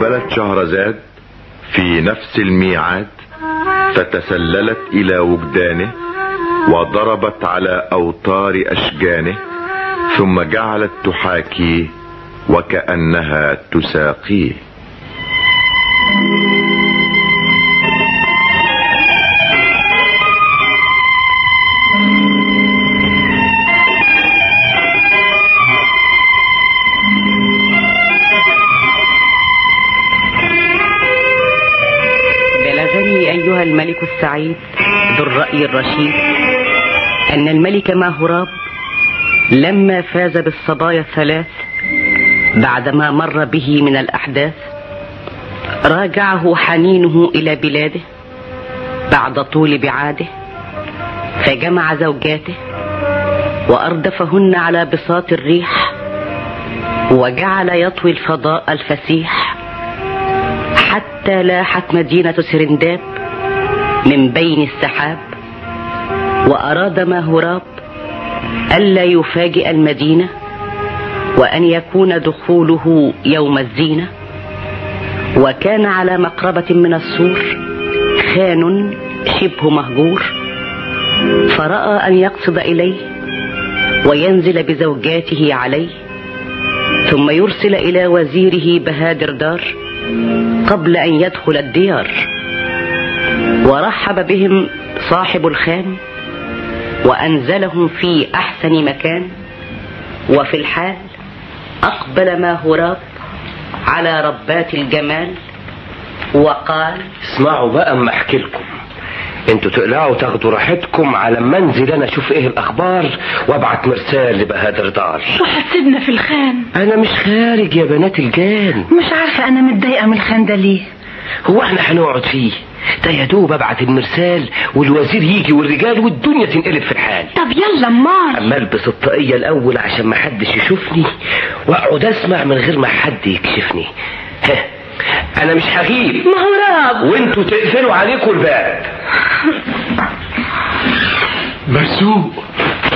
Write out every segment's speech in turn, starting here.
أقبلت شهرزاد في نفس الميعاد فتسللت إلى وجدانه وضربت على أوتار أشجانه ثم جعلت تحاكيه وكأنها تساقيه بلغني أيها الملك السعيد ذو الرأي الرشيد أن الملك ماهوراب لما فاز بالصبايا الثلاث بعدما مر به من الأحداث راجعه حنينه إلى بلاده بعد طول بعاده فجمع زوجاته وأردفهن على بساط الريح وجعل يطوي الفضاء الفسيح حتى لاحت مدينة سرنداب من بين السحاب وأراد ماهوراب ألا يفاجئ المدينة وأن يكون دخوله يوم الزينة وكان على مقربة من السور خان شبه مهجور فرأى أن يقصد إليه وينزل بزوجاته عليه ثم يرسل إلى وزيره بهادر دار قبل أن يدخل الديار ورحب بهم صاحب الخان وأنزلهم في أحسن مكان وفي الحال أقبل ماهوراب على ربات الجمال وقال اسمعوا بقى اما احكي لكم انتوا تقلعوا تاخدوا راحتكم على ما انزل انا اشوف ايه الاخبار وابعت مرسال لبهادر دار وحسبنا في الخان انا مش خارج يا بنات الجان مش عارفة أنا متضايقة من الخان ده ليه هو احنا هنقعد فيه ده يا دوب ابعت المرسال والوزير يجي والرجال والدنيا تنقلب في الحال طب يلا امال اما البس الطاقية الاول عشان ما حدش يشوفني واقعد اسمع من غير ما حد يكشفني ها انا مش هغيب مهراب وانتوا تقفلوا عليكم الباب مرزوق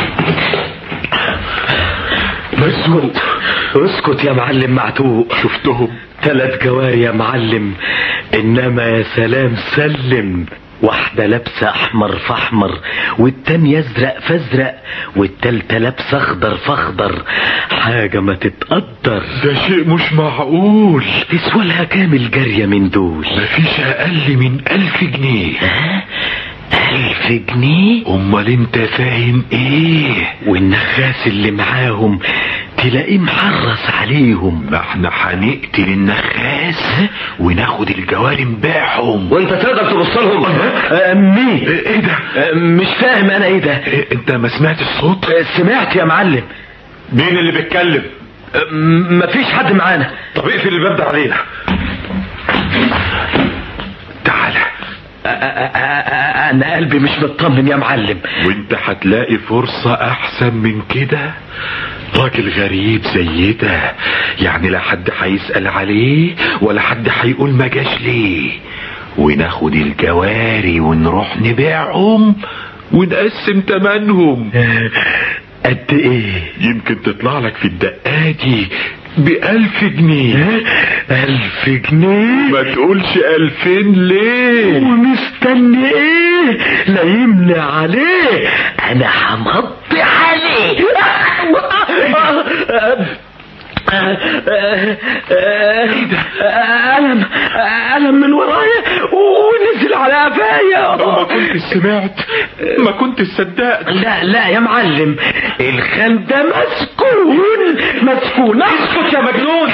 مرزوق اسكت يا معلم معتوق شفتهم ثلاث جواري يا معلم انما يا سلام سلم واحدة لابسة احمر فاحمر والتانية ازرق فازرق والتالتة لابسة اخضر فاخضر حاجة ما تتقدر ده شيء مش معقول تسوى لها كام الجارية من دول مفيش أقل من ألف جنيه ها؟ ألف جنيه أمال أنت فاهم إيه والنخاس اللي معاهم تلاقيه محرص عليهم ما احنا هنقتل النخاس وناخد الجواري نبيعهم وانت تقدر تبص لهم مين ايه ده آه، مش فاهم انا ايه ده إيه انت ما سمعت الصوت آه، سمعت يا معلم مين اللي بيتكلم آه، مفيش حد معانا طب اقفل الباب ده علينا تعالى آه، آه، آه، آه، انا قلبي مش مطمن يا معلم وانت هتلاقي فرصة احسن من كده راجل غريب زي ده يعني لا حد هيسأل عليه ولا حد هيقول ما جاش ليه وناخد الجواري ونروح نبيعهم ونقسم تمنهم قد ايه يمكن تطلع لك في الدقاتي بألف جنيه ألف جنيه ما تقولش ألفين ليه ومستني ايه لا يملى عليه انا همضي عليه ألم ألم من ورايا ونزل على قفايا ما كنت سمعت ما كنت صدقت لا لا يا معلم الخال ده مسكون مسكون اسكت يا مجنون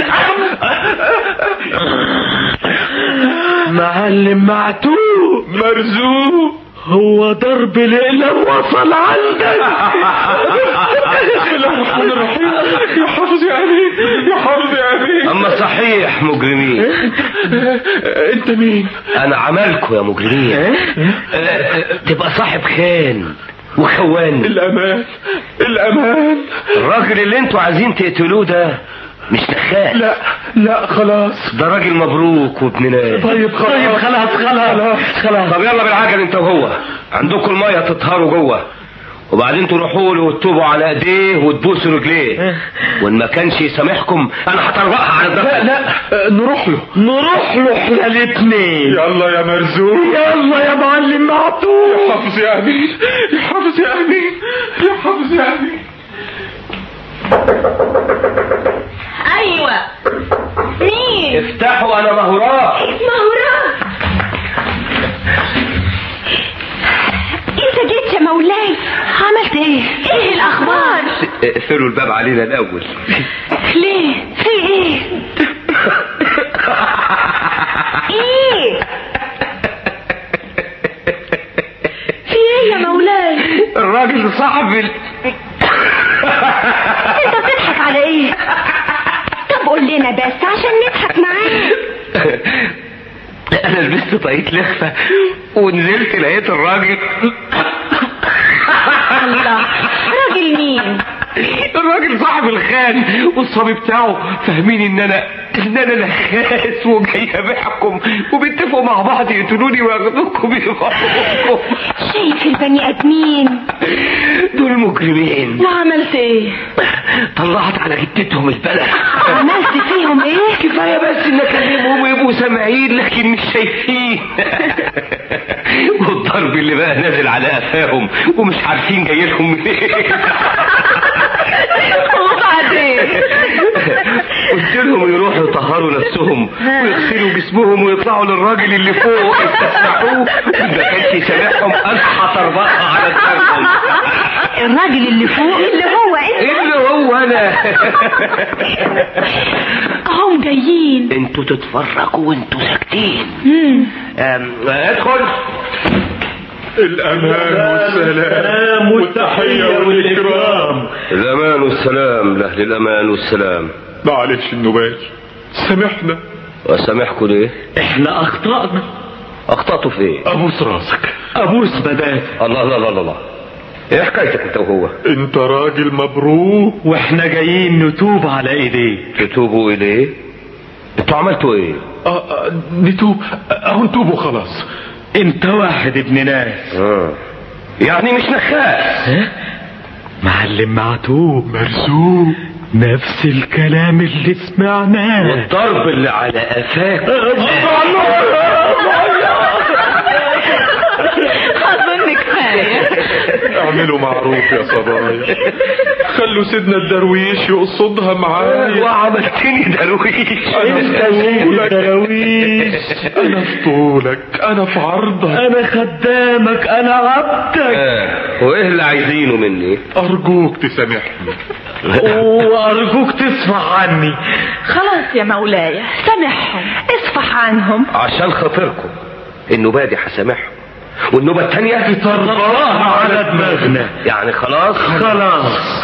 معلم معتوق مرزوق هو ضرب الإقلام وصل عندك بسم الله الرحمن الرحيم يا حافظ يا امين يا حافظ يا امين أما صحيح مجرمين انت مين أنا عملكوا يا مجرمين أه، تبقى صاحب خان وخوان الامان الامان الراجل اللي انتوا عايزين تقتلوه ده مش نخال لا لا خلاص ده راجل مبروك وابن ناس طيب خلاص. طيب خلاص خلاص خلاص. خلاص طب يلا بالعجل انت وهو عندكم الميه تطهروا جوه وبعدين تروحوا له وتتوبوا على ايديه وتبوسوا رجليه وان ما كانش يسامحكم انا هطرقها على الضغط لا لا نروح له نروح له احنا الاتنين يلا يا مرزوق يلا يا معلم معطوف يا حافظ يا امين يا حافظ يا امين يا حافظ يا امين ايوه مين افتحوا انا مهورات مهورة انت جيت يا مولاي عملت ايه ايه الاخبار اقفلوا الباب علينا الاول ليه في ايه ايه في ايه يا مولاي الراجل صاحب ال... انت بتضحك على ايه طب قول لنا بس عشان نضحك معاك انا لبست طاقية لخفة ونزلت لقيت الراجل الله راجل مين الراجل صاحب الخان والصبي بتاعه فاهمين ان انا ان انا نخاس وجاي ابيعكم وبيتفقوا مع بعض يقتلوني وياخدوكم يغرقوكم شايف البني ادمين دول مجرمين وعملت ايه طلعت على جدتهم البلد عملت فيهم ايه كفايه بس ان اكلمهم ويبقوا سامعين لكن مش شايفين والضرب اللي بقى نازل على قفاهم ومش عارفين جاي لهم منين وبعدين قلت لهم يروحوا يطهروا نفسهم ويغسلوا جسمهم ويطلعوا للراجل اللي فوق يستسمحوه ما كانش سامعهم انا هطربقها على دماغهم الراجل اللي فوق اللي هو ايه اللي هو انا هم جايين انتوا تتفرجوا وانتوا ساكتين مم. أم، ادخل الامان والسلام والتحيه والاكرام الامان والسلام لاهل الامان والسلام معلش النبال سامحنا واسامحكم ليه احنا اخطأنا اخطأتوا في ايه ابوس راسك ابوس بدات الله الله الله الله ايه حكايتك انت وهو انت راجل مبروك واحنا جايين نتوب على ايديه تتوبوا اليه انتوا عملتوا ايه آه، آه، نتوب اهو نتوبوا خلاص انت واحد ابن ناس آه. يعني مش نخاس ها؟ معلم معتوب مرزوق نفس الكلام اللي سمعناه والضرب اللي على قفاك اظن كفايه اعملوا معروف يا صبايا خلوا سيدنا الدرويش يقصدها معايا وعملتني درويش انا في طولك انا في طولك انا في عرضك انا خدامك انا عبدك آه. وايه اللي عايزينه مني ارجوك تسامحني وارجوك تصفح عني خلاص يا مولاي سامحهم اصفح عنهم عشان خاطركم النوبة دي هسامحهم والنوبة التانية طرقها على دماغنا يعني خلاص خلاص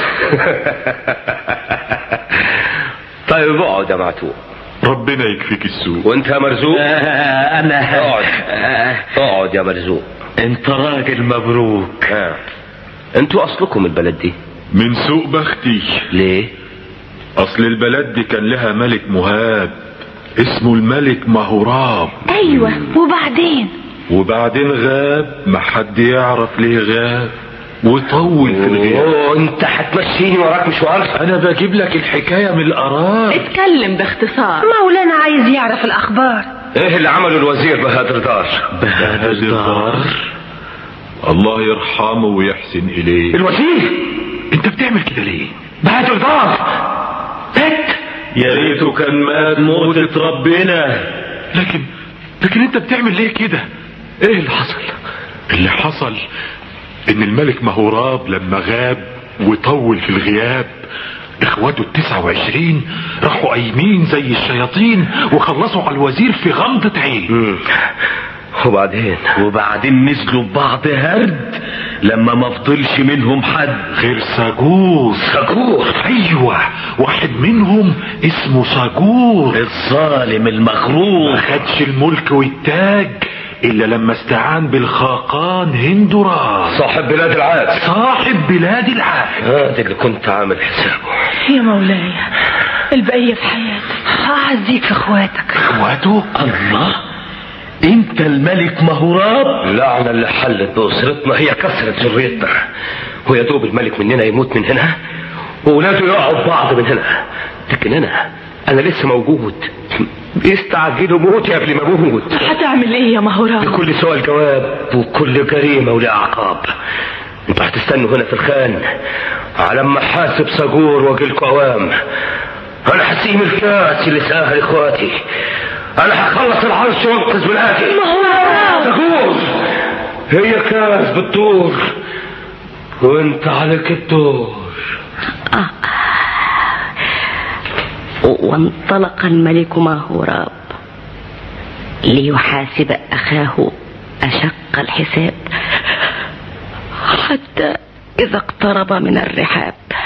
طيب اقعد يا معتوق ربنا يكفيك السوء وانت يا مرزوق آه، انا اقعد آه، اقعد يا مرزوق انت راجل مبروك ها انتوا اصلكم البلد دي من سوء بختي ليه اصل البلد دي كان لها ملك مهاب اسمه الملك مهوراب ايوه وبعدين وبعدين غاب ما حد يعرف ليه غاب وطول في الغياب اوه انت هتمشيني وراك مشوار انا بجيب لك الحكايه من القرار اتكلم باختصار مولانا عايز يعرف الأخبار ايه اللي عمله الوزير بهادر دار بهذا الدار الله يرحمه ويحسن اليه الوزير انت بتعمل كده ليه بهادر دار مات يا ريته كان مات موتة ربنا لكن لكن انت بتعمل ليه كده ايه اللي حصل اللي حصل ان الملك مهوراب لما غاب وطول في الغياب اخواته التسعة وعشرين راحوا قايمين زي الشياطين وخلصوا على الوزير في غمضة عين مم. وبعدين وبعدين نزلوا ببعض هرد لما ما فضلش منهم حد غير ساجور سجور ايوه واحد منهم اسمه ساجور الظالم ما المغرور خدش الملك والتاج الا لما استعان بالخاقان هندوراس صاحب بلاد العاد صاحب بلاد العالم هذا اللي كنت عامل حسابه يا مولاي البقية في حياتك أعزيك في إخواتك اخواته الله انت الملك مهوراب اللعنة اللي حلت بأسرتنا هي كسرت ذريتنا ويا دوب الملك مننا يموت من هنا وولاده يقعوا ببعض من هنا لكن انا انا لسه موجود بيستعجلوا موتي قبل ما اموت هتعمل ايه يا مهوراب لكل سؤال جواب وكل جريمة ولها عقاب انتوا هتستنوا هنا في الخان على ما حاسب صقور واجيلكوا اوام انا هسيم الكاس اللي ساهل اخواتي انا هخلص العرش وانقذ بلادي صقور هي كاس بالطور وانت عليك الدور وانطلق الملك ماهوراب ليحاسب أخاه أشق الحساب حتى إذا اقترب من الرحاب